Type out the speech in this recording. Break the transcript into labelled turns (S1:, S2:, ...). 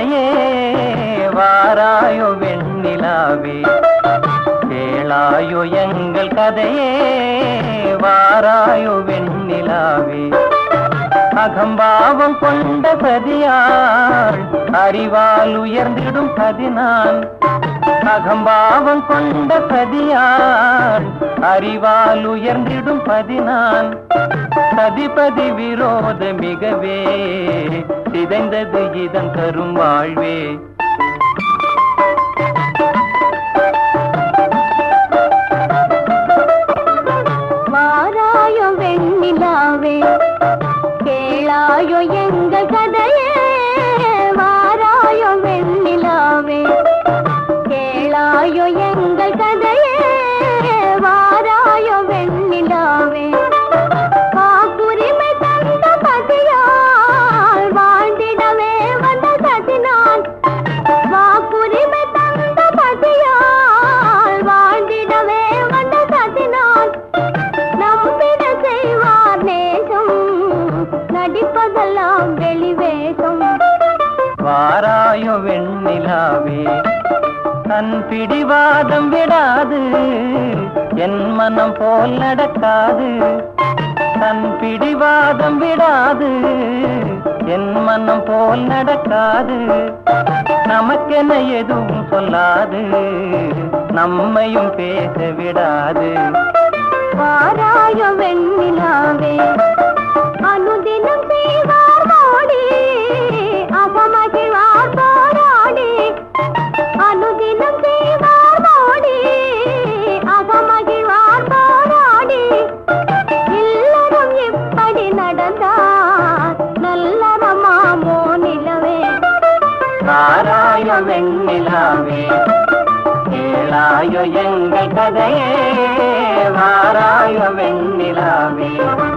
S1: கதையே வாராயோ வெண்ணிலாவே கேளாயோ எங்கள் கதையே வாராயோ வெண்ணிலாவே அகம்பாவம் கொண்ட சதியாள் அறிவால் உயர்ந்திடும் பதினான் அகம்பாவம் கொண்ட சதியாள் அறிவால் உயர்ந்திடும் பதினான் சதிபதி விரோத மிகவே சிதைந்தது இதன் தரும் வாழ்வே
S2: வாராயோ வெண்ணிலாவே கேளாயோ எங்கள் கதையே வாராயோ வெண்ணிலாவே கேளாயோ எங்கள் கதையே வாராயோ வெண்ணிலாவே வாக்குரிமை தந்த பதியால் வாழ்ந்திடவே வந்த சதினான் வாக்குரிமை தந்த பதியால் வாழ்ந்திடவே வந்த சதினான் நம்பிட செய்வார் நேசம் நடிப்பதெல்லாம் வெளிவேகம்
S1: வாராயோ வெண்ணிலாவே தன் பிடிவாதம் விடாது என் மனம் போல் நடக்காது தன் பிடிவாதம் விடாது என் மனம் போல் நடக்காது நமக்கென எதுவும் சொல்லாது நம்மையும் பேச விடாது
S2: வாராயோ வெண்ணிலாவே அனுதினம் செய்வார் மோடி அகமகிழ்வார் போராடி அனுதினம் செய்வார் மோடி அகமகிழ்வார் போராடி இல்லறம் இப்படி நடந்தார் நல்லறமாமோ நிலவே
S1: வாராயோ வெண்ணிலாவே கேளாயோ எங்கள் கதையே வாராயோ வெண்ணிலாவே